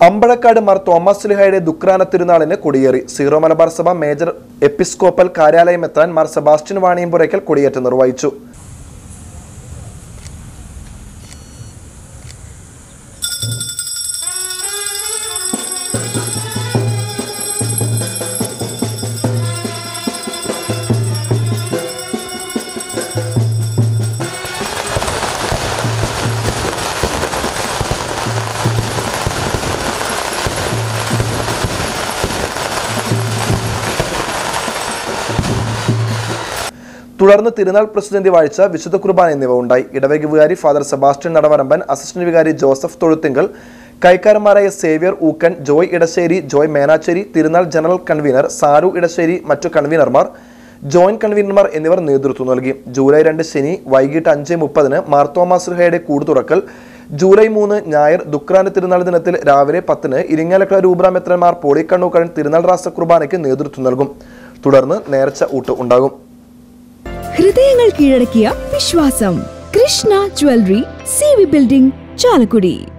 Ambazhakkad Mar Thomas ലിഹയുടെ ദുക്രാന തിരുനാളിന് കൊടിയേറി സീറോ മലബാർ സഭ മേജർ എപ്പിസ്കോപ്പൽ കാര്യാലയം എത്താൻ മാർ സെബാസ്റ്റ്യൻ വാണിയമ്പുരയ്ക്കൽ കൊടിയേറ്റ് നിർവഹിച്ചു തുടർന്ന് തിരുനാൾ പ്രസിഡന്റ് വാഴ്ച വിശുദ്ധ കുർബാന എന്നിവ ഉണ്ടായി ഇടവക വികാരി ഫാദർ സെബാസ്റ്റ്യൻ നടവരമ്പൻ അസിസ്റ്റന്റ് വികാരി ജോസഫ് തൊഴുത്തിങ്കൽ കൈക്കാരന്മാരായ Xavier Ookken Joy Edassery Joy Menachery തിരുനാൾ ജനറൽ കൺവീനർ സാരു ഇടശ്ശേരി മറ്റു കൺവീനർമാർ ജോയിന്റ് കൺവീനർമാർ എന്നിവർ നേതൃത്വം നൽകി ജൂലൈ രണ്ട് ശനി വൈകിട്ട് അഞ്ച് മുപ്പതിന് മാർത്തോമാസുഹയുടെ കൂട് തുറക്കൽ ജൂലൈ മൂന്ന് ഞായർ ദുക്രാന തിരുനാൾ ദിനത്തിൽ രാവിലെ പത്തിന് ഇരിങ്ങാലക്കുള രൂപരാമെത്രന്മാർ പോളിക്കണ്ണൂക്കഴൻ തിരുനാൾ രാസ കുർബാനയ്ക്ക് നേതൃത്വം നൽകും തുടർന്ന് നേർച്ച ഊട്ട് ഉണ്ടാകും ഹൃദയങ്ങൾ കീഴടക്കിയ വിശ്വാസം Krishna jewellery C V building Chalakudy